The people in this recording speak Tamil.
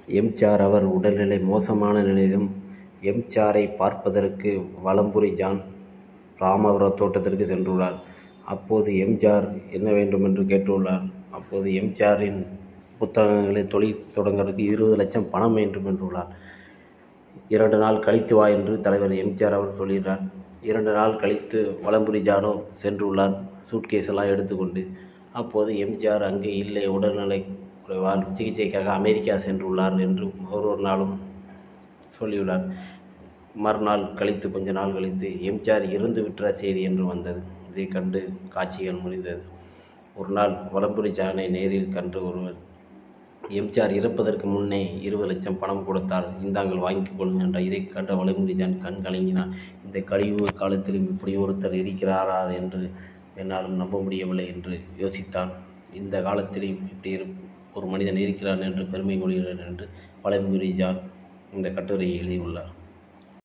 எம்ஜிஆர் அவர் உடல்நிலை மோசமான நிலையிலும் எம்ஜிஆரை பார்ப்பதற்கு வலம்புரி ஜான் ராமபுரம் தோட்டத்திற்கு சென்றுள்ளார் அப்போது எம்ஜிஆர் என்ன வேண்டுமென்று கேட்டுள்ளார் அப்போது எம்ஜிஆரின் புத்தகங்களை தொழில் தொடங்குறதுக்கு இருபது லட்சம் பணம் வேண்டும் என்றுள்ளார் இரண்டு நாள் கழித்து வா என்று தலைவர் எம்ஜிஆர் அவர் சொல்கிறார் இரண்டு நாள் கழித்து வலம்புரி ஜானோ சென்றுள்ளார் சூட்கேஸ் எல்லாம் எடுத்துக்கொண்டு அப்போது எம்ஜிஆர் அங்கே இல்லை உடல்நிலை குறைவால் சிகிச்சைக்காக அமெரிக்கா சென்றுள்ளார் என்று ஒரு ஒரு நாளும் சொல்லியுள்ளார் மறுநாள் கழித்து கொஞ்ச நாள் கழித்து எம்ஜிஆர் இறந்து விட்டுற செய்தி என்று வந்தது இதை கண்டு காட்சிகள் முடிந்தது ஒரு நாள் வலம்புரி ஜானை நேரில் கண்டு ஒருவர் எம்ஜிஆர் இறப்பதற்கு முன்னே இருபது லட்சம் பணம் கொடுத்தால் இந்தாங்கள் வாங்கிக் கொள்ளுங்கள் என்ற இதை கண்ட வலம்புரி ஜான் கண் கலங்கினான் இந்த கலியுக காலத்திலும் இப்படி ஒருத்தர் இருக்கிறாரா என்று என்னாலும் நம்ப முடியவில்லை என்று யோசித்தான் இந்த காலத்திலும் இப்படி இரு ஒரு மனிதன் இருக்கிறான் என்று பெருமை கொள்கிறான் என்று வலம்புரி ஜான் இந்த கட்டுரையை எழுதியுள்ளார்